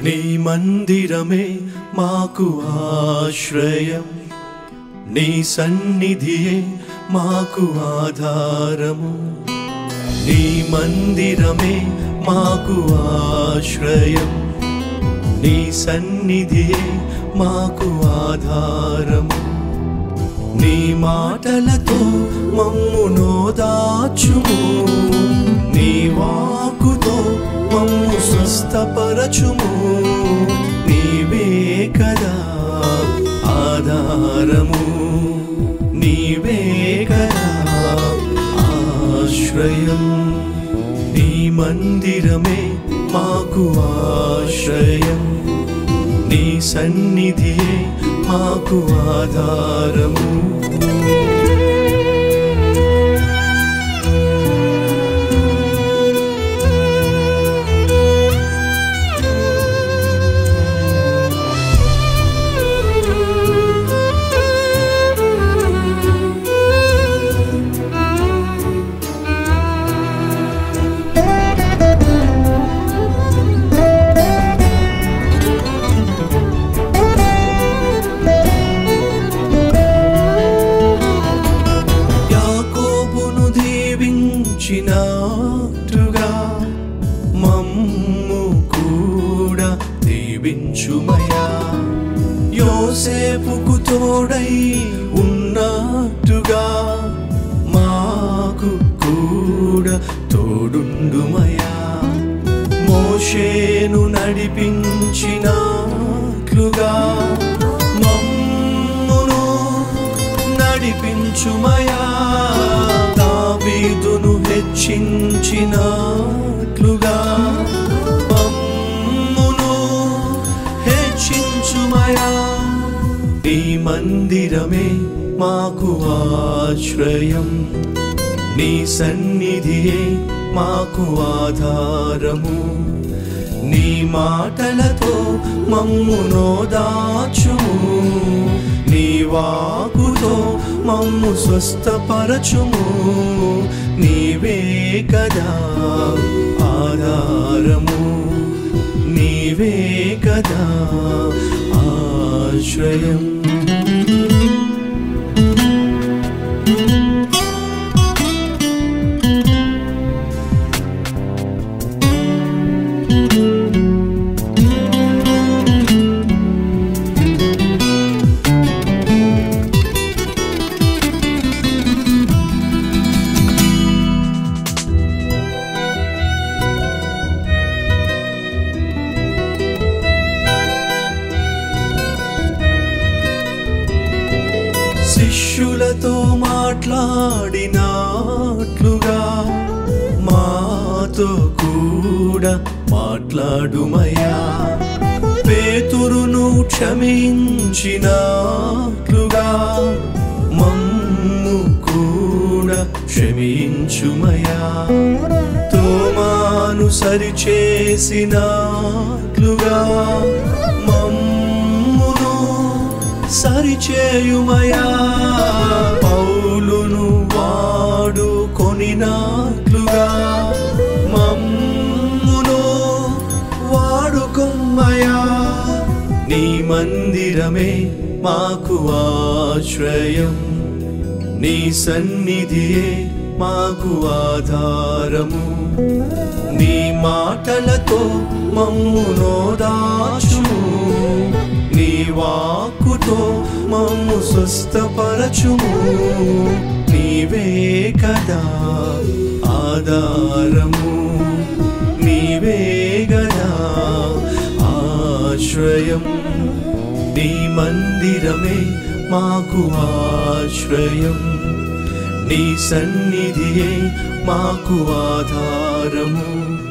నీ మందిరమే మాకు ఆశ్రయం నీ సన్నిధియే మాకు ఆధారము నీ మందిరమే మాకు ఆశ్రయం నీ సన్నిధియే మాకు ఆధారము నీ మాటలతో మమ్ము నోదాచుము నీ వాకుతో మమ్ము స్వస్థపరచుము నీవే కదా ఆధారము నీవే కదా ఆశ్రయం నీ మందిరమే మాకు ఆశ్రయం నీ సన్నిధియే మాకు ఆధారము యాకోబును దీవించినట్టుగా మమ్ము కూడా దీవించుమయా యోసేపుకు తోడై ఉన్నట్టుగా మాకు కూడా తోడుండుమయా మోషేను నడిపించినట్లుగా మమ్మును నడిపించుమయా దావీదును హెచ్చించినట్లుగా మమ్మును హెచ్చించుమయా నీ మందిరమే మాకు ఆశ్రయం నీ సన్నిధియే మాకు ఆధారము నీ మాటలతో మమ్ము నోదాచుము నీ వాకుతో మమ్ము స్వస్థపరచుము నీవే కదా ఆధారము నీవే కదా ఆశ్రయం శిష్యులతో మాట్లాడినట్లుగా మాతో కూడా మాట్లాడుమయ్యా పేతురును క్షమించినట్లుగా మమ్ము కూడా క్షమించుమయా తోమాను సరిచేసినట్లుగా మమ్మును సరిచేయుమయా పౌలును వాడుకొనినట్లుగా మమ్మును వాడుకొమ్మయా నీ మందిరమే మాకు ఆశ్రయం నీ సన్నిధియే మాకు ఆధారము నీ మాటలతో మమ్ము నోదాచుము నీ వాక్కుతో మమ్ము స్వస్థపరచుము నీవే కదా ఆధారము నీవే గదా ఆశ్రయం నీ మందిరమే మాకు ఆశ్రయం నీ సన్నిధియే మాకు ఆధారము